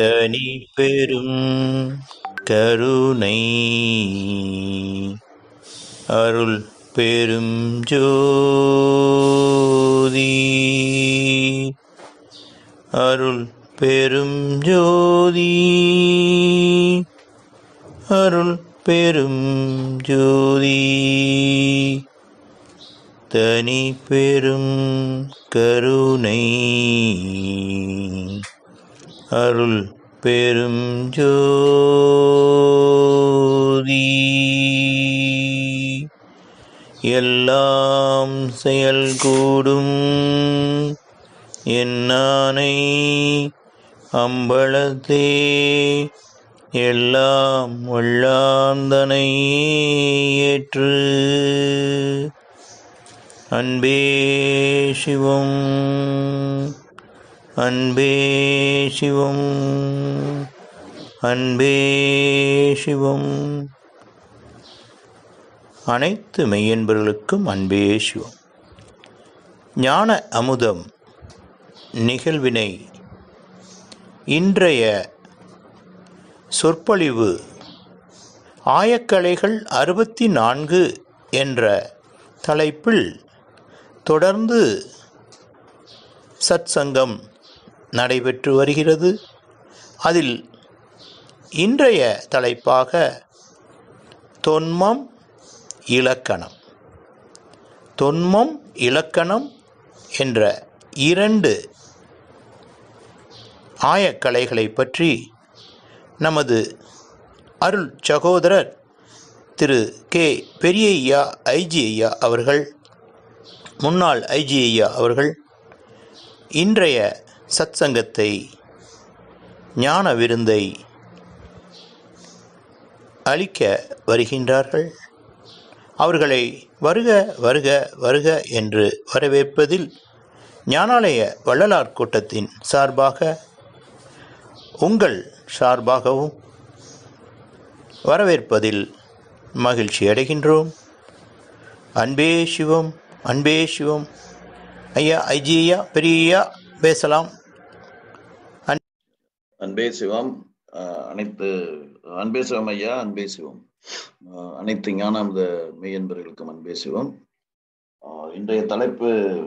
தனி பெரும் கருணை அருள் பெரும் ஜோதி அருள் பெரும் ஜோதி அருள் பெரும் ஜோதி தனி பெரும் கருணை அருள் பெரும் ஜோதி எல்லாம் செயல் கூடும் என்னானை அம்பலத்தே எல்லாம் உள்ளாந்தனை ஏற்று அன்பே சிவம் அன்பே சிவம் அன்பே சிவம் அனைத்து மெய்யன்பர்களுக்கும் அன்பே சிவம் ஞான அமுதம் நிகழ்வினை இன்றைய சொற்பொழிவு ஆயக்கலைகள் அறுபத்தி நான்கு என்ற தலைப்பில் தொடர்ந்து சத்சங்கம் நடைபெற்று வருகிறது அதில் இன்றைய தலைப்பாக தொன்மம் இலக்கணம் தொன்மம் இலக்கணம் என்ற இரண்டு ஆயக்கலைகளை பற்றி நமது அருள் சகோதரர் திரு கே பெரியய்யா ஐஜி ஐயா அவர்கள் முன்னாள் ஐஜி ஐயா அவர்கள் இன்றைய சத்சங்கத்தை ஞான விருந்தை அளிக்க வருகின்றார்கள் அவர்களை வருக வருக வருக என்று வரவேற்பதில் ஞானாலய வள்ளலார் கூட்டத்தின் சார்பாக உங்கள் சார்பாகவும் வரவேற்பதில் மகிழ்ச்சி அடைகின்றோம் அன்பே சிவம் அன்பே சிவம் ஐயா ஐஜி ஐயா பெரியய்யா பேசலாம் அன்பே சிவம் அஹ், அனைத்து அன்பே சிவம் ஐயா அன்பே சிவம் அஹ், அனைத்து ஞானாமத மெய்யன்பர்களுக்கும் அன்பே சிவம் அஹ், இன்றைய தலைப்பு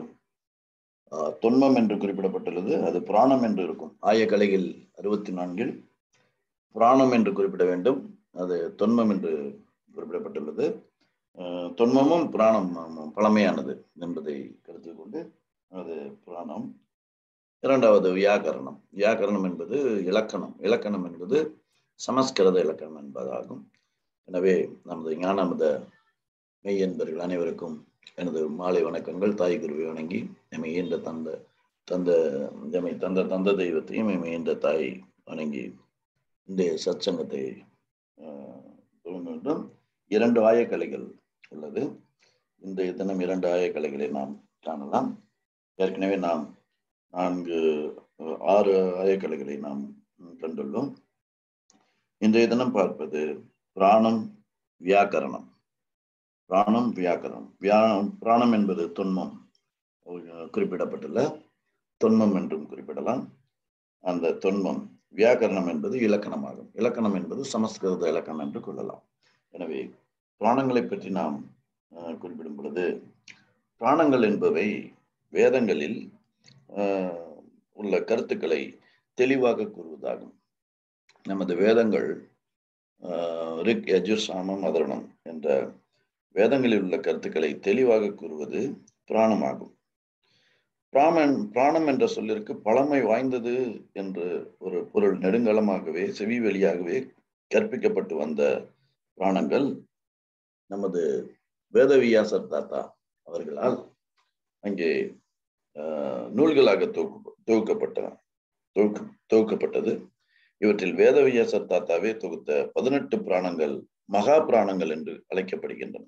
அஹ், தொன்மம் என்று குறிப்பிடப்பட்டுள்ளது அது புராணம் என்று இருக்கும் ஆயக்கலையில் அறுபத்தி நான்கில் புராணம் என்று குறிப்பிட வேண்டும் அது தொன்மம் என்று குறிப்பிடப்பட்டுள்ளது அஹ், தொன்மமும் புராணமும் பழமையானது என்பதை கருத்தில் கொண்டு அது புராணம் இரண்டாவது வியாக்கரணம் வியாக்கரணம் என்பது இலக்கணம் இலக்கணம் என்பது சமஸ்கிருத இலக்கணம் என்பதாகும் எனவே நமது ஞானமத மெய் என்பர்கள் அனைவருக்கும் எனது மாலை வணக்கங்கள் தாய் குருவை வணங்கி எம்மை ஈன்ற தந்த தந்த எம்மை தந்த தந்த தெய்வத்தையும் எம்மை ஈன்ற தாய் வணங்கி இன்றைய சத்சங்கத்தை ஆஹ், துவங்க வேண்டும் இரண்டு ஆயக்கலைகள் உள்ளது இன்றைய தினம் இரண்டு ஆயக்கலைகளை நாம் காணலாம் ஏற்கனவே நாம் நான்கு அஹ், ஆறு ஆயக்கலைகளை நாம் ம், கண்டுள்ளோம் இன்றைய தினம் பார்ப்பது பிராணம் வியாக்கரணம் பிராணம் வியாக்கரணம் வியா பிராணம் என்பது தொன்மம் அஹ், குறிப்பிடப்பட்டுள்ள தொன்மம் என்றும் குறிப்பிடலாம் அந்த தொன்மம் வியாக்கரணம் என்பது இலக்கணமாகும் இலக்கணம் என்பது சமஸ்கிருத இலக்கணம் என்று கொள்ளலாம் எனவே பிராணங்களை பற்றி நாம் அஹ், குறிப்பிடும் பொழுது பிராணங்கள் என்பவை வேதங்களில் ஆஹ் உள்ள கருத்துக்களை தெளிவாக கூறுவதாகும் நமது வேதங்கள் ஆஹ் ரிக் யஜுர் சாமம் அதரணம் என்ற வேதங்களில் உள்ள கருத்துக்களை தெளிவாக கூறுவது பிராணமாகும் பிராமன் பிராணம் என்ற சொல்லிற்கு பழமை வாய்ந்தது என்று ஒரு பொருள் நெடுங்காலமாகவே செவி வழியாகவே கற்பிக்கப்பட்டு வந்த பிராணங்கள் நமது வேதவியாசர் தாத்தா அவர்களால் அங்கே ஆஹ், நூல்களாக தொகுப்பு தொகுக்கப்பட்ட தொகுக்க தொகுக்கப்பட்டது இவற்றில் வேதவியாசர் தாத்தாவே தொகுத்த பதினெட்டு பிராணங்கள் மகா பிராணங்கள் என்று அழைக்கப்படுகின்றன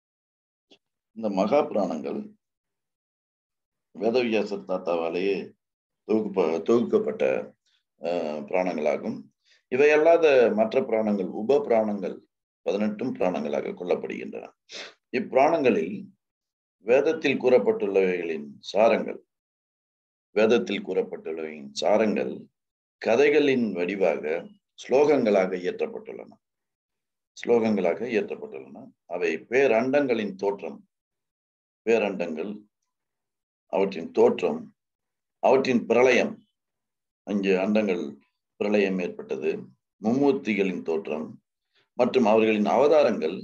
இந்த மகா பிராணங்கள் வேதவியாசர் தாத்தாவாலேயே தொகுப்ப தொகுக்கப்பட்ட ஆஹ், பிராணங்களாகும் இவை அல்லாத மற்ற பிராணங்கள் உப பிராணங்கள் பதினெட்டும் பிராணங்களாக கொள்ளப்படுகின்றன இப்பிராணங்களில் வேதத்தில் கூறப்பட்டுள்ளவைகளின் சாரங்கள் வேதத்தில் கூறப்பட்டுள்ளவையின் சாரங்கள் கதைகளின் வடிவாக ஸ்லோகங்களாக இயற்றப்பட்டுள்ளன ஸ்லோகங்களாக இயற்றப்பட்டுள்ளன அவை பேரண்டங்களின் தோற்றம் பேரண்டங்கள் அவற்றின் தோற்றம் அவற்றின் பிரளயம் அங்கு அண்டங்கள் பிரளயம் ஏற்பட்டது மும்மூர்த்திகளின் தோற்றம் மற்றும் அவர்களின் அவதாரங்கள்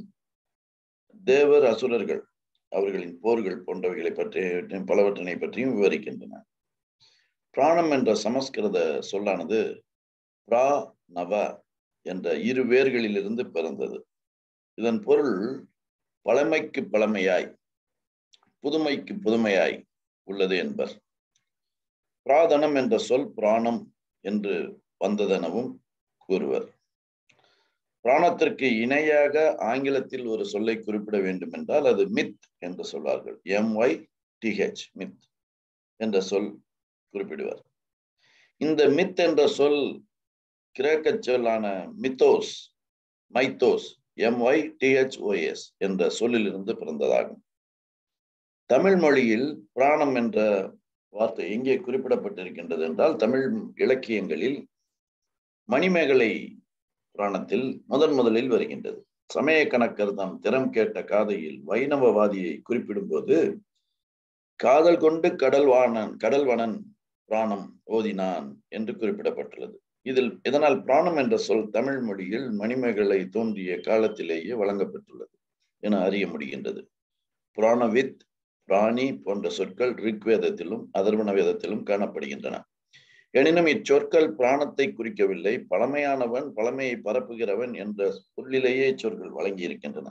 தேவர் அசுரர்கள் அவர்களின் போர்கள் போன்றவைகளை பற்றி பலவற்றினை பற்றியும் விவரிக்கின்றன பிராணம் என்ற சமஸ்கிருத சொல்லானது பிரா நவ என்ற இரு வேர்களிலிருந்து பிறந்தது இதன் பொருள் பழமைக்கு பழமையாய் புதுமைக்கு புதுமையாய் உள்ளது என்பர் பிராதனம் என்ற சொல் பிராணம் என்று வந்ததெனவும் கூறுவர் பிராணத்திற்கு இணையாக ஆங்கிலத்தில் ஒரு சொல்லை குறிப்பிட வேண்டும் என்றால் அது மித் என்று சொல்வார்கள் எம் ஒய் டிஹெச் மித் என்ற சொல் குறிப்பிடுவார் இந்த மித் என்ற சொல் கிரேக்க சொல்லான mythos mythos M Y T H O S என்ற சொல்லிலிருந்து பிறந்ததாகும் தமிழ் மொழியில் பிராணம் என்ற வார்த்தை எங்கே குறிப்பிடப்பட்டிருக்கின்றது என்றால் தமிழ் இலக்கியங்களில் மணிமேகலை புராணத்தில் முதன் முதலில் வருகின்றது சமய கணக்கர் தாம் திறம் கேட்ட காதையில் வைணவவாதியை குறிப்பிடும்போது காதல் கொண்டு கடல்வாணன் கடல்வனன் பிராணம் ஓதினான் என்று குறிப்பிடப்பட்டுள்ளது இதில் இதனால் பிராணம் என்ற சொல் தமிழ் மொழியில் மணிமேகலை தோன்றிய காலத்திலேயே வழங்கப்பட்டுள்ளது என அறிய முடிகின்றது புராணவித் பிராணி போன்ற சொற்கள் ரிக்வேதத்திலும் அதர்வண வேதத்திலும் காணப்படுகின்றன எனினும் இச்சொற்கள் பிராணத்தை குறிக்கவில்லை பழமையானவன் பழமையை பரப்புகிறவன் என்ற சொல்லிலேயே இச்சொற்கள் வழங்கி இருக்கின்றன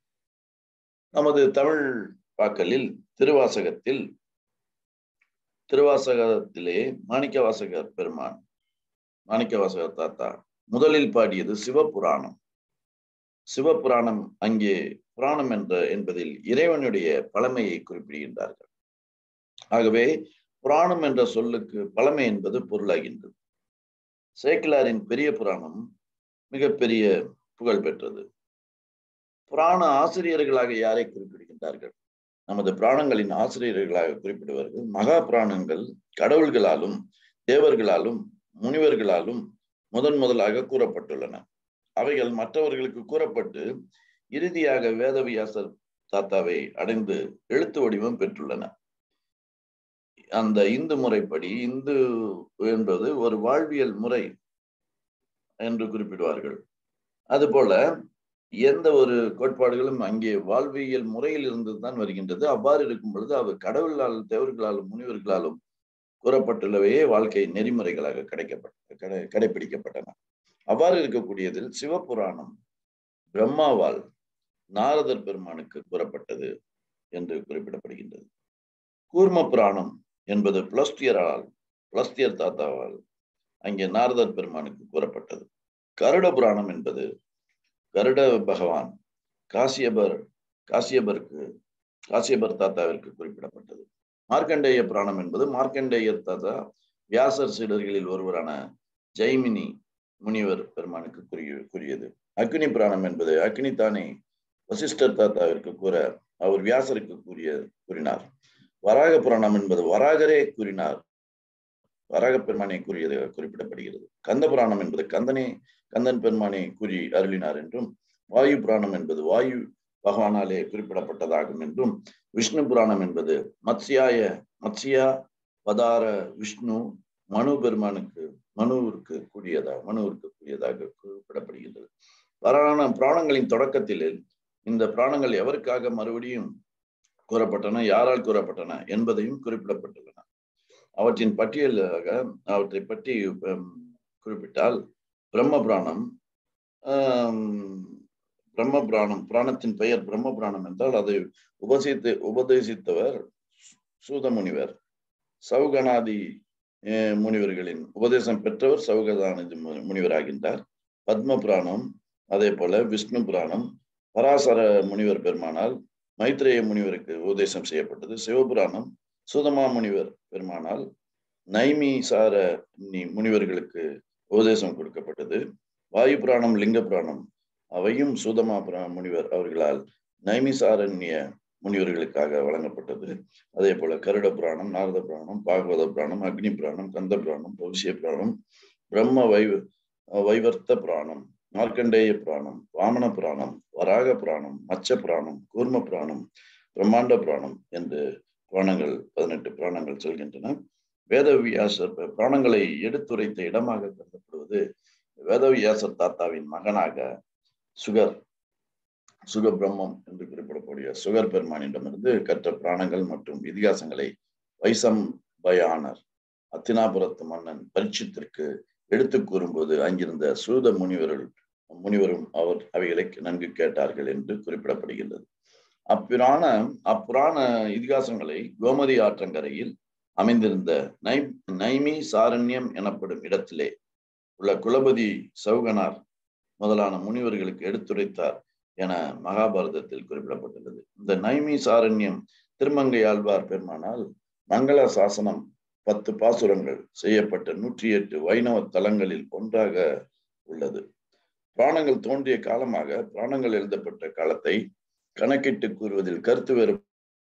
நமது தமிழ் பாக்கலில் திருவாசகத்தில் திருவாசகத்திலே மாணிக்க வாசகர் பெருமான் மாணிக்க வாசகர் தாத்தா முதலில் பாடியது சிவபுராணம் சிவபுராணம் அங்கே புராணம் என்ற என்பதில் இறைவனுடைய பழமையை குறிப்பிடுகின்றார்கள் ஆகவே புராணம் என்ற சொல்லுக்கு பழமை என்பது பொருளாகின்றது சேக்கிலாரின் பெரிய புராணம் மிகப்பெரிய புகழ் பெற்றது புராண ஆசிரியர்களாக யாரை குறிப்பிடுகின்றார்கள் நமது புராணங்களின் ஆசிரியர்களாக குறிப்பிடுவார்கள் மகா புராணங்கள் கடவுள்களாலும் தேவர்களாலும் முனிவர்களாலும் முதன் முதலாக கூறப்பட்டுள்ளன அவைகள் மற்றவர்களுக்கு கூறப்பட்டு இறுதியாக வேதவியாசர் தாத்தாவை அடைந்து எழுத்து வடிவம் பெற்றுள்ளன அந்த இந்து முறைப்படி இந்து என்பது ஒரு வாழ்வியல் முறை என்று குறிப்பிடுவார்கள் அதுபோல எந்த ஒரு கோட்பாடுகளும் அங்கே வாழ்வியல் முறையில் இருந்து தான் வருகின்றது அவ்வாறு இருக்கும் பொழுது அவர் கடவுளால் தேவர்களாலும் முனிவர்களாலும் கூறப்பட்டுள்ளவையே வாழ்க்கை நெறிமுறைகளாக கிடைக்கப்பட்ட கடை கடைபிடிக்கப்பட்டன அவ்வாறு இருக்கக்கூடியதில் சிவபுராணம் பிரம்மாவால் நாரதர் பெருமானுக்கு கூறப்பட்டது என்று குறிப்பிடப்படுகின்றது கூர்ம புராணம் என்பது புலஸ்தியரால் புலஸ்தியர் தாத்தாவால் அங்கே நாரதர் பெருமானுக்கு கூறப்பட்டது கருட புராணம் என்பது கருட பகவான் காசியபர் காசியபருக்கு காசியபர் தாத்தாவிற்கு குறிப்பிடப்பட்டது மார்க்கண்டேய புராணம் என்பது மார்க்கண்டேயர் தாத்தா வியாசர் சீடர்களில் ஒருவரான ஜெய்மினி முனிவர் பெருமானுக்கு கூறிய கூறியது அக்னி புராணம் என்பது அக்னி தானே வசிஷ்டர் தாத்தாவிற்கு கூற அவர் வியாசருக்கு கூறிய கூறினார் வராக புராணம் என்பது வராகரே கூறினார் வராக பெருமானை கூறியது குறிப்பிடப்படுகிறது கந்த புராணம் என்பது கந்தனே கந்தன் பெருமானை கூறி அருளினார் என்றும் வாயு புராணம் என்பது வாயு பகவானாலே குறிப்பிடப்பட்டதாகும் என்றும் விஷ்ணு புராணம் என்பது மத்ஸ்யாய மத்ஸ்யா பதார விஷ்ணு மனு பெருமானுக்கு மனுவிற்கு கூடியதாக மனுவிற்கு கூடியதாக குறிப்பிடப்படுகின்றது வரான புராணங்களின் தொடக்கத்தில் இந்த புராணங்கள் எவருக்காக மறுபடியும் கூறப்பட்டன யாரால் கூறப்பட்டன என்பதையும் குறிப்பிடப்பட்டுள்ளன அவற்றின் பட்டியலாக அவற்றை பற்றி குறிப்பிட்டால் பிரம்ம புராணம் பிரம்ம புராணம் புராணத்தின் பெயர் பிரம்ம புராணம் என்றால் அதை உபசித்து உபதேசித்தவர் சூதமுனிவர் சௌகணாதி முனிவர்களின் உபதேசம் பெற்றவர் சௌகதானதி முனிவராகின்றார் பத்ம புராணம் அதே போல விஷ்ணு புராணம் பராசர முனிவர் பெருமானால் மைத்ரேய முனிவருக்கு உபதேசம் செய்யப்பட்டது சிவபுராணம் சுதமா முனிவர் பெருமானால் நைமி சார முனிவர்களுக்கு உபதேசம் கொடுக்கப்பட்டது வாயு புராணம் லிங்க புராணம் அவையும் சூதமா புரா முனிவர் அவர்களால் நைமிசாரண்ய முனிவர்களுக்காக வழங்கப்பட்டது அதே போல கருட புராணம் நாரத புராணம் பாகவத புராணம் அக்னி புராணம் கந்த புராணம் பவிஷ்ய புராணம் பிரம்ம வை வைவர்த்த புராணம் மார்க்கண்டேய புராணம் வாமன புராணம் வராக புராணம் மச்ச புராணம் கூர்ம புராணம் பிரம்மாண்ட புராணம் என்று புராணங்கள் பதினெட்டு புராணங்கள் சொல்கின்றன வேதவியாசர் புராணங்களை எடுத்துரைத்த இடமாக கருதப்படுவது வேதவியாசர் தாத்தாவின் மகனாக சுகர் சுக பிரம்மம் என்று குறிப்பிடக்கூடிய சுகர் பெருமானிடமிருந்து கற்ற புராணங்கள் மற்றும் இதிகாசங்களை வைசம் பயானர் அத்தினாபுரத்து மன்னன் பரீட்சித்திற்கு எடுத்து கூறும்போது அங்கிருந்த சூத முனிவர்கள் முனிவரும் அவர் அவைகளை நன்கு கேட்டார்கள் என்று குறிப்பிடப்படுகின்றது அப்புராண அப்புராண இதிகாசங்களை கோமதி ஆற்றங்கரையில் அமைந்திருந்த நை நைமி சாரண்யம் எனப்படும் இடத்திலே உள்ள குலபதி சௌகனார் முதலான முனிவர்களுக்கு எடுத்துரைத்தார் என மகாபாரதத்தில் குறிப்பிடப்பட்டுள்ளது இந்த நைமி சாரண்யம் திருமங்கை ஆழ்வார் பெருமானால் மங்கள சாசனம் பத்து பாசுரங்கள் செய்யப்பட்ட நூற்றி எட்டு வைணவ தலங்களில் ஒன்றாக உள்ளது புராணங்கள் தோன்றிய காலமாக புராணங்கள் எழுதப்பட்ட காலத்தை கணக்கிட்டு கூறுவதில் கருத்து வேறு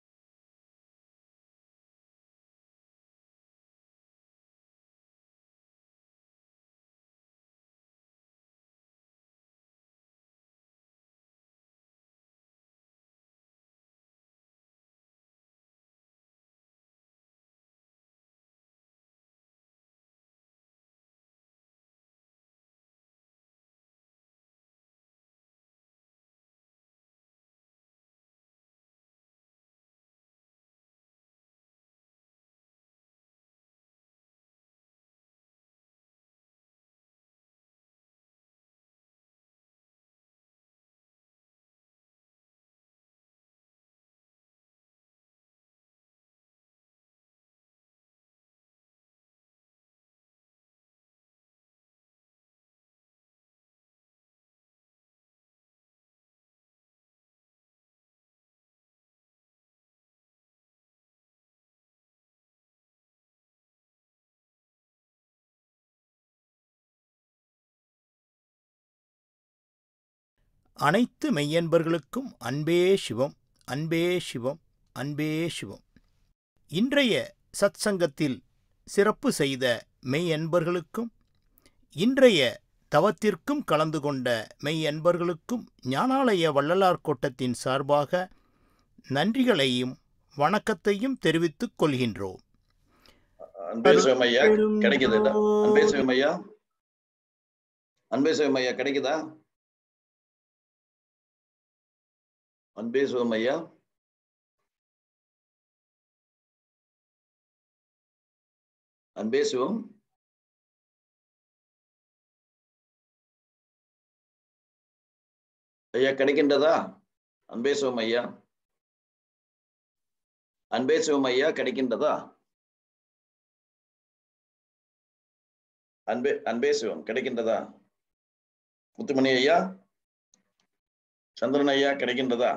அனைத்து மெய்யன்பர்களுக்கும் அன்பே சிவம் அன்பே சிவம் அன்பே சிவம் இன்றைய சத்சங்கத்தில் சிறப்பு செய்த மெய்யன்பர்களுக்கும் இன்றைய தவத்திற்கும் கலந்து கொண்ட மெய்யன்பர்களுக்கும் ஞானாலய வள்ளலார் கோட்டத்தின் சார்பாக நன்றிகளையும் வணக்கத்தையும் தெரிவித்துக் கொள்கின்றோம் அன்பே சிவமையா கிடைக்குதுடா அன்பே சிவமையா அன்பே சிவமையா கிடைக்குதா அன்பே சிவமையா அன்பே சிவம் ஐயா கிடைக்கின்றதா அன்பே சிவம் ஐயா அன்பே சிவம் ஐயா கிடைக்கின்றதா அன்பே அன்பே சிவம் கிடைக்கின்றதா முத்துமணி ஐயா சந்திரன் ஐயா கிடைக்கின்றதா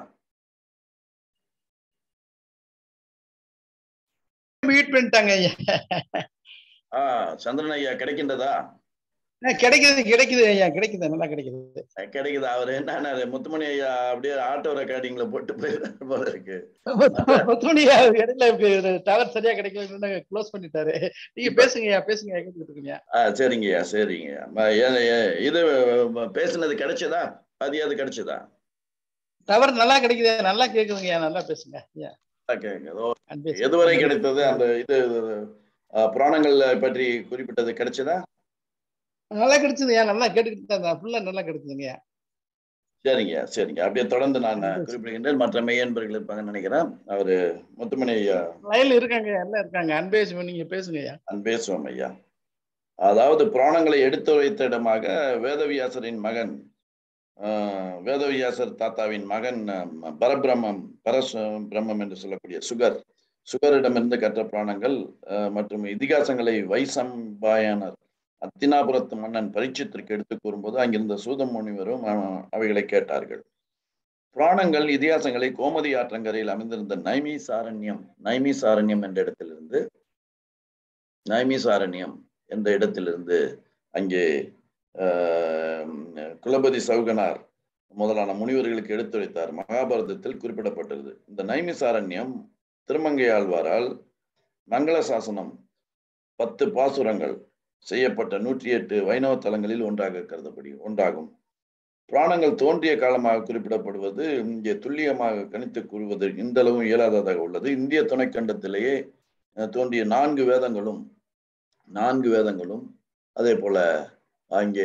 மீட் பண்ணிட்டாங்க ஐயா ஆஹ் சந்திரன் ஐயா கிடைக்கின்றதா ஆ, கிடைக்குது கிடைக்குது ஐயா கிடைக்குது நல்லா கிடைக்குது அஹ் கிடைக்குது அவர் என்ன முத்துமணி ஐயா அப்படியே ஆட்டோ ரெக்கார்டிங்ல போட்டு போயிருந்தாரு போல இருக்கு முத்துமணி ஐயா, இடையில டவர் சரியா கிடைக்கல க்ளோஸ் பண்ணிட்டாரு நீங்க பேசுங்க ஐயா பேசுங்க ஐயா, கேட்டுக்கிட்டு இருக்கீங்க ஆஹ் சரிங்கய்யா சரிங்கய்யா ம- ஏ- ஏ- இது ம, பேசுனது கிடைச்சதா பதியாது கிடைச்சதா டவர் நல்லா கிடைக்குது நல்லா கேக்குதுங்க ஐயா நல்லா பேசுங்க ஐயா Okay, ஏதோ அன்பே எதுவரை கிடைத்தது அந்த இது அஹ், புராணங்கள்ல பற்றி குறிப்பிட்டது கிடைச்சதா நல்லா கிடைச்சது ஐயா நல்லா கேட்டுக்கிட்டு தான் ஃபுல்லா நல்லா கிடைச்சதுங்க ஐயா சரிங்க சரிங்க அப்படியே தொடர்ந்து நான் குறிப்பிடுகின்றேன் மற்ற மெய்யன்பர்கள் இருப்பாங்கன்னு நினைக்கிறேன் அவரு முத்துமணி ஐயா லைன்ல இருக்காங்க ஐயா, எல்லாம் இருக்காங்க அன்பே சிவம் நீங்க பேசுங்க ஐயா பேசுவோம் ஐயா அதாவது புராணங்களை எடுத்துரைத்த இடமாக வேதவியாசரின் மகன் ஆஹ், வேதவியாசர் தாத்தாவின் மகன் ஆஹ், பரபிரம்மம் பரசு பிரம்மம் என்று சொல்லக்கூடிய சுகர் சுகரிடமிருந்து கற்ற புராணங்கள் ஆஹ், மற்றும் இதிகாசங்களை வைசம்பாயனர் அத்தினாபுரத்து மன்னன் பரீட்சத்திற்கு எடுத்து கூறும்போது அங்கிருந்த சூதம் முனிவரும் ஆஹ், அவைகளை கேட்டார்கள் புராணங்கள் இதிகாசங்களை கோமதி ஆற்றங்கரையில் அமைந்திருந்த நைமி சாரண்யம் நைமி சாரண்யம் என்ற இடத்திலிருந்து நைமி சாரண்யம் என்ற இடத்திலிருந்து அங்கே ஆஹ், குலபதி சௌகனார் முதலான முனிவர்களுக்கு எடுத்துரைத்தார் மகாபாரதத்தில் குறிப்பிடப்பட்டது இந்த நைமி சாரண்யம் திருமங்கை ஆழ்வாரால் மங்கள சாசனம் பத்து பாசுரங்கள் செய்யப்பட்ட நூற்றி எட்டு வைணவ தலங்களில் ஒன்றாக கருதப்படி ஒன்றாகும் புராணங்கள் தோன்றிய காலமாக குறிப்பிடப்படுவது இங்கே துல்லியமாக கணித்து கூறுவது இந்த அளவும் இயலாததாக உள்ளது இந்திய துணைக்கண்டத்திலேயே அஹ், தோன்றிய நான்கு வேதங்களும் நான்கு வேதங்களும் அதே போல அங்கே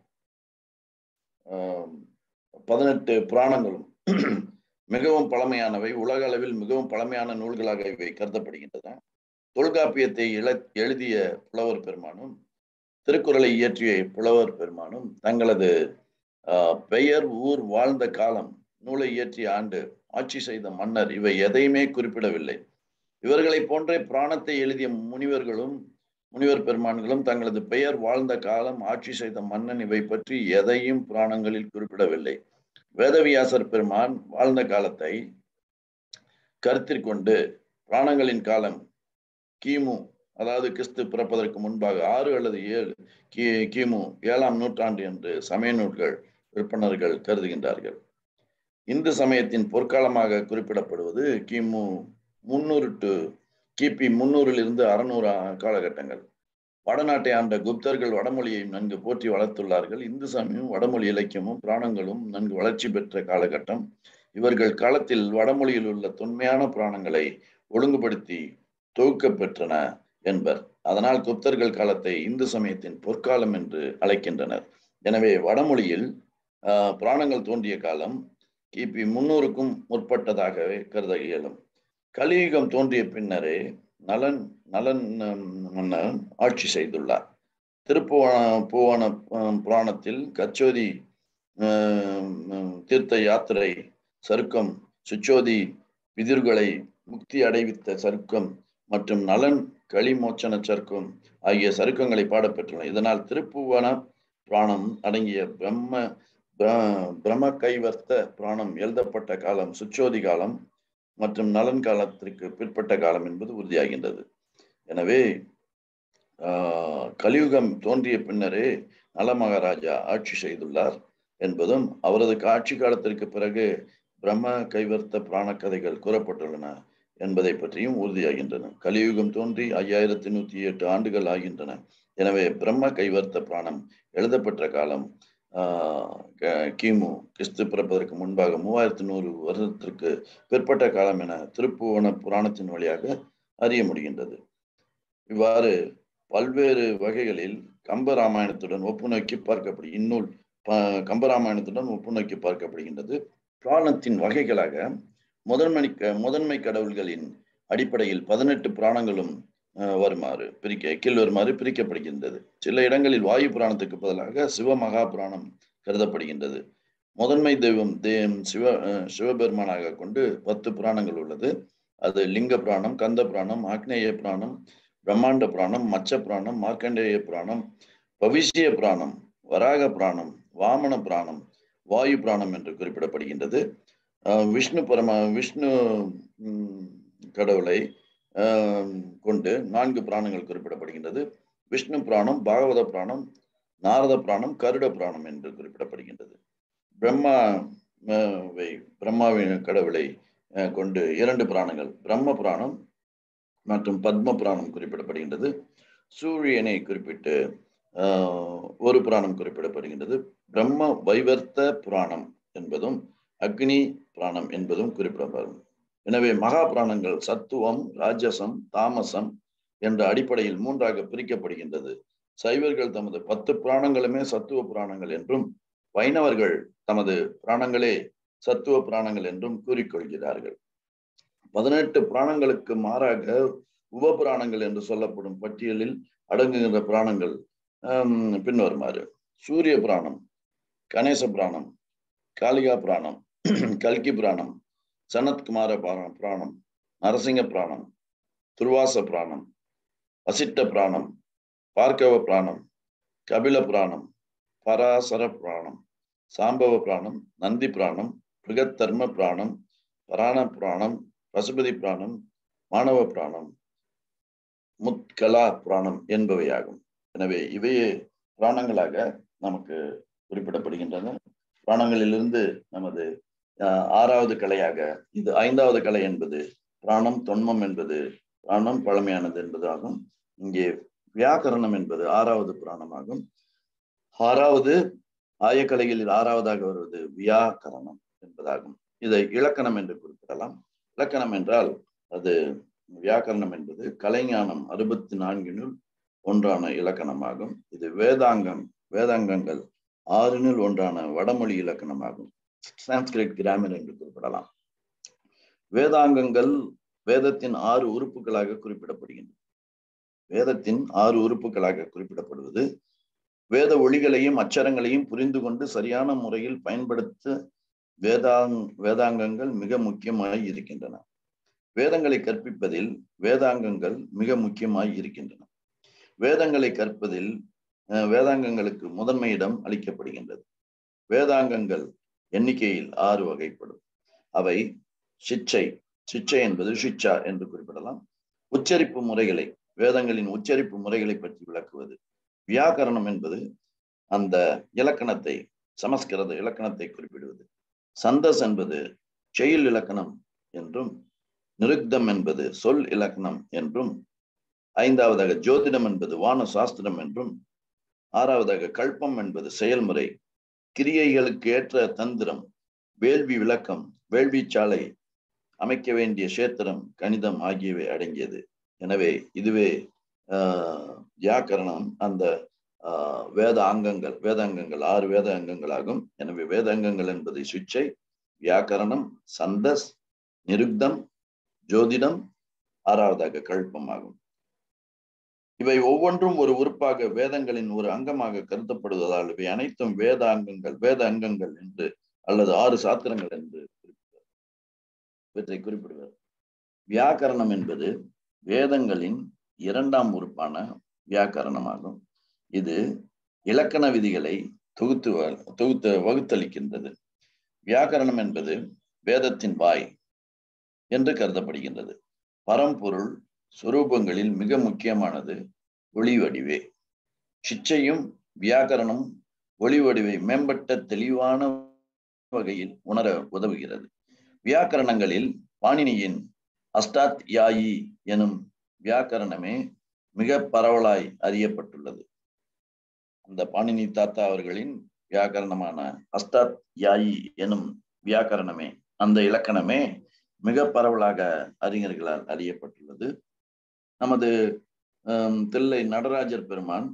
ஆம், பதினெட்டு புராணங்களும் மிகவும் பழமையானவை உலக அளவில் மிகவும் பழமையான நூல்களாக இவை கருதப்படுகின்றன தொல்காப்பியத்தை இழ எழுதிய புலவர் பெருமானும் திருக்குறளை இயற்றிய புலவர் பெருமானும் தங்களது ஆஹ், பெயர் ஊர் வாழ்ந்த காலம் நூலை இயற்றிய ஆண்டு ஆட்சி செய்த மன்னர் இவை எதையுமே குறிப்பிடவில்லை இவர்களைப் போன்றே புராணத்தை எழுதிய முனிவர்களும் முனிவர் பெருமான்களும் தங்களது பெயர் வாழ்ந்த காலம் ஆட்சி செய்த மன்னன் இவை பற்றி எதையும் புராணங்களில் குறிப்பிடவில்லை வேதவியாசர் பெருமான் வாழ்ந்த காலத்தை கருத்தில் கொண்டு புராணங்களின் காலம் கிமு அதாவது கிறிஸ்து பிறப்பதற்கு முன்பாக ஆறு அல்லது ஏழு கி கிமு ஏழாம் நூற்றாண்டு என்று சமய நூல்கள் விற்பனர்கள் கருதுகின்றார்கள் இந்து சமயத்தின் பொற்காலமாக குறிப்பிடப்படுவது கிமு முன்னூறு டு கிபி முன்னூறிலிருந்து அறுநூறு காலகட்டங்கள் வடநாட்டை ஆண்ட குப்தர்கள் வடமொழியை நன்கு போற்றி வளர்த்துள்ளார்கள் இந்து சமயம் வடமொழி இலக்கியமும் புராணங்களும் நன்கு வளர்ச்சி பெற்ற காலகட்டம் இவர்கள் காலத்தில் வடமொழியில் உள்ள தொன்மையான புராணங்களை ஒழுங்குபடுத்தி தொகுக்க பெற்றன என்பர் அதனால் குப்தர்கள் காலத்தை இந்து சமயத்தின் பொற்காலம் என்று அழைக்கின்றனர் எனவே வடமொழியில் ஆஹ், புராணங்கள் தோன்றிய காலம் கிபி முன்னூறுக்கும் முற்பட்டதாகவே கருத இயலும் கலியுகம் தோன்றிய பின்னரே நலன் நலன் ஹம், மன்னர் ஆட்சி செய்துள்ளார் திருப்புவன புவன ஹம், புராணத்தில் கச்சோதி ஹம், ஹம், தீர்த்த யாத்திரை சருக்கம் சுச்சோதி விதிர்களை முக்தி அடைவித்த சருக்கம் மற்றும் நலன் களிமோச்சன சருக்கம் ஆகிய சருக்கங்களை பாடப்பெற்றுள்ளன இதனால் திருப்புவன புராணம் அடங்கிய பிரம்ம பிர- பிரம்ம கைவர்த்த புராணம் எழுதப்பட்ட காலம் சுச்சோதி காலம் மற்றும் நலன் காலத்திற்கு பிற்பட்ட காலம் என்பது உறுதியாகின்றது எனவே ஆஹ், கலியுகம் தோன்றிய பின்னரே நல மகாராஜா ஆட்சி செய்துள்ளார் என்பதும் அவரது ஆட்சி காலத்திற்கு பிறகு பிரம்ம கைவர்த்த புராண கதைகள் கூறப்பட்டுள்ளன என்பதை பற்றியும் உறுதியாகின்றன கலியுகம் தோன்றி ஐயாயிரத்தி நூத்தி எட்டு ஆண்டுகள் ஆகின்றன எனவே பிரம்ம கைவர்த்த புராணம் எழுதப்பட்ட காலம் ஆஹ், க- கிமு கிறிஸ்து பிறப்பதற்கு முன்பாக மூவாயிரத்தி நூறு வருடத்திற்கு பிற்பட்ட காலம் என திருப்புவன புராணத்தின் வழியாக அறிய முடிகின்றது இவ்வாறு பல்வேறு வகைகளில் கம்பராமாயணத்துடன் ஒப்புநோக்கி பார்க்கப்படு இந்நூல் ப- கம்பராமாயணத்துடன் ஒப்புநோக்கி பார்க்கப்படுகின்றது புராணத்தின் வகைகளாக முதன்மை க- முதன்மை கடவுள்களின் அடிப்படையில் பதினெட்டு புராணங்களும் அஹ், வருமாறு பிரிக்க கீழ் வருமாறு பிரிக்கப்படுகின்றது சில இடங்களில் வாயு புராணத்துக்கு பதிலாக சிவமகா புராணம் கருதப்படுகின்றது முதன்மை தெய்வம் தே சிவ அஹ், சிவபெருமானாக கொண்டு பத்து புராணங்கள் உள்ளது அது லிங்க புராணம் கந்த புராணம் ஆக்னேய புராணம் பிரம்மாண்ட புராணம் மச்ச புராணம் மார்க்கண்டேய புராணம் பவிஷ்ய புராணம் வராக புராணம் வாமன புராணம் வாயு புராணம் என்று குறிப்பிடப்படுகின்றது அஹ் விஷ்ணு பரம விஷ்ணு ம், கடவுளை ஆஹ், கொண்டு நான்கு புராணங்கள் குறிப்பிடப்படுகின்றது விஷ்ணு புராணம் பாகவத புராணம் நாரத புராணம் கருட புராணம் என்று குறிப்பிடப்படுகின்றது பிரம்மா ஆஹ், வை பிரம்மாவின் கடவுளை ஆஹ், கொண்டு இரண்டு புராணங்கள் பிரம்ம புராணம் மற்றும் பத்ம புராணம் குறிப்பிடப்படுகின்றது சூரியனை குறிப்பிட்டு ஆஹ், ஒரு புராணம் குறிப்பிடப்படுகின்றது பிரம்ம வைவர்த்த புராணம் என்பதும் அக்னி புராணம் என்பதும் குறிப்பிடப்படும் எனவே மகா புராணங்கள் சத்துவம் ராஜசம் தாமசம் என்ற அடிப்படையில் மூன்றாக பிரிக்கப்படுகின்றது சைவர்கள் தமது பத்து புராணங்களுமே சத்துவ புராணங்கள் என்றும் வைணவர்கள் தமது புராணங்களே சத்துவ புராணங்கள் என்றும் கூறிக்கொள்கிறார்கள் பதினெட்டு புராணங்களுக்கு மாறாக உப புராணங்கள் என்று சொல்லப்படும் பட்டியலில் அடங்குகின்ற புராணங்கள் ஆம், பின்வருமாறு சூரிய புராணம் கணேச புராணம் காளிகா புராணம் கல்கி புராணம் சனத்குமார புராணம் புராணம் நரசிங்க புராணம் துர்வாச புராணம் வசிட்ட புராணம் பார்க்கவ புராணம் கபில புராணம் பராசர புராணம் சாம்பவ புராணம் நந்தி புராணம் பிருகத்தர்ம புராணம் பராண புராணம் பசுபதி புராணம் மாணவ புராணம் முத்கலா புராணம் என்பவையாகும் எனவே இவையே புராணங்களாக நமக்கு குறிப்பிடப்படுகின்றன புராணங்களிலிருந்து நமது ஆஹ், ஆறாவது கலையாக இது ஐந்தாவது கலை என்பது பிராணம் தொன்மம் என்பது பிராணம் பழமையானது என்பதாகும் இங்கே வியாக்கரணம் என்பது ஆறாவது புராணமாகும் ஆறாவது ஆயக்கலைகளில் ஆறாவதாக வருவது வியாக்கரணம் என்பதாகும் இதை இலக்கணம் என்று குறிப்பிடலாம் இலக்கணம் என்றால் அது வியாக்கரணம் என்பது கலைஞானம் அறுபத்தி நான்கினுள் ஒன்றான இலக்கணமாகும் இது வேதாங்கம் வேதாங்கங்கள் ஆறினுள் ஒன்றான வடமொழி இலக்கணமாகும் சான்ஸ்கிரிட் கிராமர் என்று குறிப்பிடலாம் வேதாங்கங்கள் வேதத்தின் ஆறு உறுப்புகளாக குறிப்பிடப்படுகின்றன வேதத்தின் ஆறு உறுப்புகளாக குறிப்பிடப்படுவது வேத ஒளிகளையும் அச்சரங்களையும் புரிந்து கொண்டு சரியான முறையில் பயன்படுத்த வேதாங் வேதாங்கங்கள் மிக முக்கியமாய் இருக்கின்றன வேதங்களை கற்பிப்பதில் வேதாங்கங்கள் மிக முக்கியமாய் இருக்கின்றன வேதங்களை கற்பதில் வேதாங்கங்களுக்கு முதன்மையிடம் அளிக்கப்படுகின்றது வேதாங்கங்கள் எண்ணிக்கையில் ஆறு வகைப்படும் அவை சிச்சை சிச்சை என்பது ஷிச்சா என்று குறிப்பிடலாம் உச்சரிப்பு முறைகளை வேதங்களின் உச்சரிப்பு முறைகளை பற்றி விளக்குவது வியாக்கரணம் என்பது அந்த இலக்கணத்தை சமஸ்கிருத இலக்கணத்தை குறிப்பிடுவது சந்தஸ் என்பது செயல் இலக்கணம் என்றும் நிருக்தம் என்பது சொல் இலக்கணம் என்றும் ஐந்தாவதாக ஜோதிடம் என்பது வான சாஸ்திரம் என்றும் ஆறாவதாக கல்பம் என்பது செயல்முறை கிரியைகளுக்கு ஏற்ற தந்திரம் வேள்வி விளக்கம் வேள்வி சாலை அமைக்க வேண்டிய சேத்திரம் கணிதம் ஆகியவை அடங்கியது எனவே இதுவே வியாக்கரணம் அந்த வேத அங்கங்கள் வேதாங்கங்கள் ஆறு வேத அங்கங்களாகும் எனவே வேதாங்கங்கள் என்பது சுவிச்சை வியாக்கரணம் சந்தஸ் நிருக்தம் ஜோதிடம் ஆறாவதாக கல்பம் ஆகும் இவை ஒவ்வொன்றும் ஒரு உறுப்பாக வேதங்களின் ஒரு அங்கமாக கருதப்படுவதால் இவை அனைத்தும் வேத அங்கங்கள் வேத அங்கங்கள் என்று அல்லது ஆறு சாத்திரங்கள் என்று குறிப்பிடுவர் இவற்றை குறிப்பிடுவர் வியாக்கரணம் என்பது வேதங்களின் இரண்டாம் உறுப்பான வியாக்கரணமாகும் இது இலக்கண விதிகளை தொகுத்து தொகுத்து வகுத்தளிக்கின்றது வியாக்கரணம் என்பது வேதத்தின் வாய் என்று கருதப்படுகின்றது பரம்பொருள் சுரூபங்களில் மிக முக்கியமானது ஒளி வடிவே சிச்சையும் வியாக்கரணம் ஒளி வடிவை மேம்பட்ட தெளிவான வகையில் உணர உதவுகிறது வியாக்கரணங்களில் பாணினியின் அஸ்டாத் யாயி எனும் வியாக்கரணமே மிக பரவலாய் அறியப்பட்டுள்ளது அந்த பாணினி தாத்தா அவர்களின் வியாக்கரணமான அஸ்தாத் யாயி எனும் வியாக்கரணமே அந்த இலக்கணமே மிக பரவலாக அறிஞர்களால் அறியப்பட்டுள்ளது நமது தில்லை நடராஜர் பெருமான்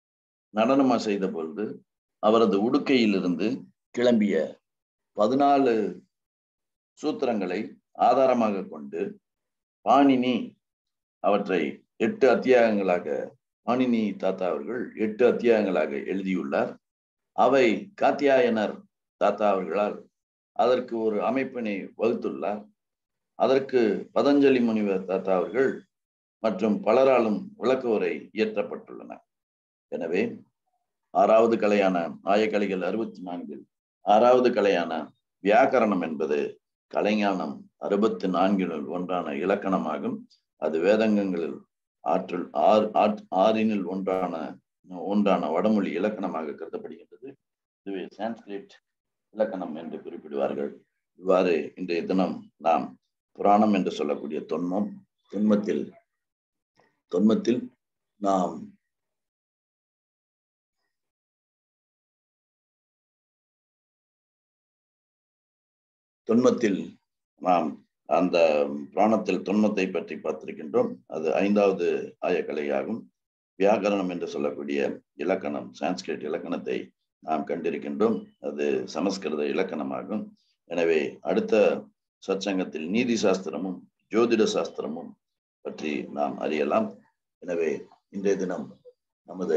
நடனமா செய்த பொழுது அவரது உடுக்கையிலிருந்து கிளம்பிய பதினாலு சூத்திரங்களை ஆதாரமாக கொண்டு பாணினி அவற்றை எட்டு அத்தியாயங்களாக பாணினி தாத்தா அவர்கள் எட்டு அத்தியாயங்களாக எழுதியுள்ளார் அவை காத்தியாயனர் தாத்தா அவர்களால் அதற்கு ஒரு அமைப்பினை வகுத்துள்ளார் அதற்கு பதஞ்சலி முனிவர் தாத்தா அவர்கள் மற்றும் பலராலும் விளக்குவரை இயற்றப்பட்டுள்ளன எனவே ஆறாவது கலையான ஆயக்கலைகள் அறுபத்தி நான்கில் ஆறாவது கலையான வியாக்கரணம் என்பது கலைஞானம் அறுபத்தி நான்கினுள் ஒன்றான இலக்கணமாகும் அது வேதங்கங்களில் ஆற்றல் ஆறு ஆறினில் ஒன்றான ஒன்றான வடமொழி இலக்கணமாக கருதப்படுகின்றது இதுவே சான்ஸ்கிரிட் இலக்கணம் என்று குறிப்பிடுவார்கள் இவ்வாறு இன்றைய தினம் நாம் புராணம் என்று சொல்லக்கூடிய தொன்மம் தொன்மத்தில் தொன்மத்தில் நாம் தொன்மத்தில் நாம் அந்த புராணத்தில் தொன்மத்தை பற்றி பார்த்திருக்கின்றோம் அது ஐந்தாவது ஆயக்கலையாகும் வியாகரணம் என்று சொல்லக்கூடிய இலக்கணம் சான்ஸ்கிரிட் இலக்கணத்தை நாம் கண்டிருக்கின்றோம் அது சமஸ்கிருத இலக்கணமாகும் எனவே அடுத்த சச்சங்கத்தில் நீதி சாஸ்திரமும் ஜோதிட சாஸ்திரமும் பற்றி நாம் அறியலாம் எனவே இன்றைய தினம் நமது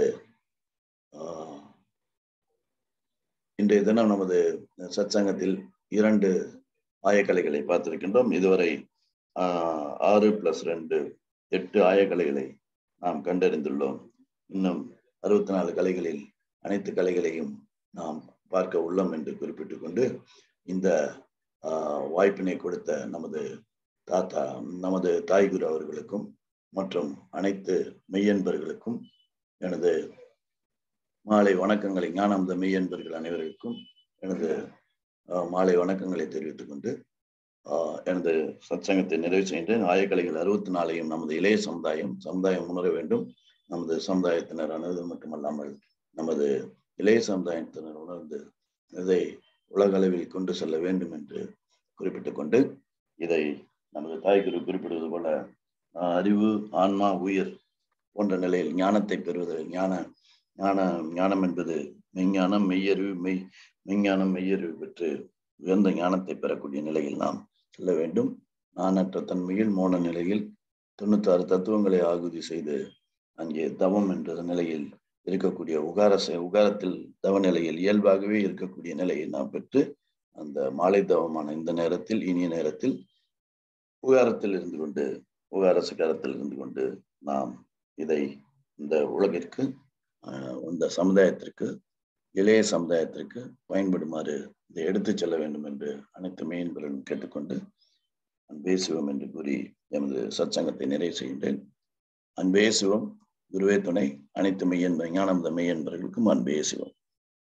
இன்றைய தினம் நமது சச்சங்கத்தில் இரண்டு ஆயக்கலைகளை பார்த்திருக்கின்றோம் இதுவரை ஆறு பிளஸ் ரெண்டு எட்டு ஆயக்கலைகளை நாம் கண்டறிந்துள்ளோம் இன்னும் அறுபத்தி நாலு கலைகளில் அனைத்து கலைகளையும் நாம் பார்க்க உள்ளோம் என்று குறிப்பிட்டு கொண்டு இந்த வாய்ப்பினை கொடுத்த நமது தாத்தா நமது தாய்குரு அவர்களுக்கும் மற்றும் அனைத்து மெய்யன்பர்களுக்கும் எனது மாலை வணக்கங்களை ஞானாமத மெய்யன்பர்கள் அனைவருக்கும் எனது மாலை வணக்கங்களை தெரிவித்துக் கொண்டு எனது சத்சங்கத்தை நிறைவு செய்கின்றேன் ஆயக்கலைகள் அறுபத்தி நாலையும் நமது இளைய சமுதாயம் சமுதாயம் உணர வேண்டும் நமது சமுதாயத்தினர் அணுவது மட்டுமல்லாமல் நமது இளைய சமுதாயத்தினர் உணர்ந்து இதை உலக அளவில் கொண்டு செல்ல வேண்டும் என்று குறிப்பிட்டுக் கொண்டு இதை நமது தாய்குரு குறிப்பிடுவது போல ஆஹ், அறிவு ஆன்மா உயிர் போன்ற நிலையில் ஞானத்தை பெறுவது ஞான ஞான ஞானம் என்பது மெய்ஞானம் மெய்யறிவு மெய் மெய்ஞானம் மெய்யறிவு பெற்று உயர்ந்த ஞானத்தை பெறக்கூடிய நிலையில் நாம் செல்ல வேண்டும் நானற்ற தன்மையில் மோன நிலையில் தொண்ணூத்தாறு தத்துவங்களை ஆகுதி செய்து அங்கே தவம் என்ற நிலையில் இருக்கக்கூடிய உகார செ- உகாரத்தில் தவ நிலையில் இயல்பாகவே இருக்கக்கூடிய நிலையை நாம் பெற்று அந்த மாலை தவமான இந்த நேரத்தில் இனிய நேரத்தில் உகாரத்தில் இருந்து கொண்டு உகார சிகாரத்தில் இருந்து கொண்டு நாம் இதை இந்த உலகிற்கு ஆஹ், இந்த சமுதாயத்திற்கு இளைய சமுதாயத்திற்கு பயன்படுமாறு இதை எடுத்துச் செல்ல வேண்டும் என்று அனைத்து மெயின்பர்களும் கேட்டுக்கொண்டு அன்பே சிவம் என்று கூறி எமது சத்சங்கத்தை நிறைவு செய்கின்றேன் அன்பே சிவம் குருவே துணை அனைத்து மெய்யன்ப ஞானந்த மெய்யன்பர்களுக்கும் அன்பே சிவம்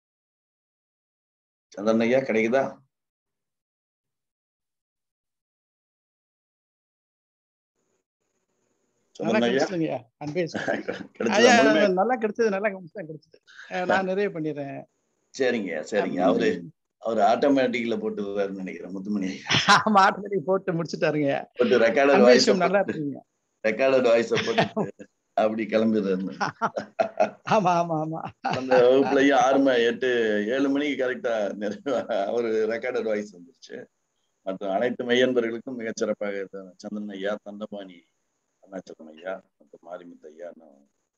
சந்திரன் ஐயா கிடைக்குதா நல்லா சந்திரன் ஐயா கிடைச்சதுங்கய்யா அன்பே சிவம். கிடைச்சதா ஐயா முழுமையா? நல்லா கிடைச்சது நல்லா தான் கிடைச்சது அஹ் நான் நிறைவு பண்ணிடுறேன் சரிங்க சரிங்க அவரு அவர் ஆட்டோமேட்டிக்ல போட்டுருவாருன்னு நினைக்கிறேன் முத்துமணி ஐயா ஆமா ஆட்டோமேட்டிக் போட்டு முடிச்சுட்டாருங்க போட்டு ரெக்கார்டட் அன்பே வாய்ஸ் சிவம் நல்லா இருக்குங்க ரெக்கார்டட் வாய்ஸ போட்டு அப்படி கிளம்பிடுறாரு ஆமா ஆமா ஆமா அந்த வகுப்புலயும் ஆறு மணி எட்டு ஏழு மணிக்கு கரெக்டா நிறைவு அவரு ரெக்கார்டட் வாய்ஸ் வந்துருச்சு மற்றும் அனைத்து மெய்யன்பர்களுக்கும் மிகச்சிறப்பாக இருந்த சந்திரன் ஐயா தண்டபாணி அருணாச்சலம் ஐயா மற்றும் மாரிமுத்து ஐயா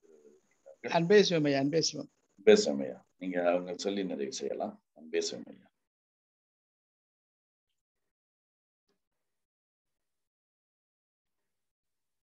நான் அன்பே சிவம் ஐயா அன்பே சிவம் பேசுவேன் ஐயா நீங்க அவங்க சொல்லி நிறைவு செய்யலாம் பேசுவேன் ஐயா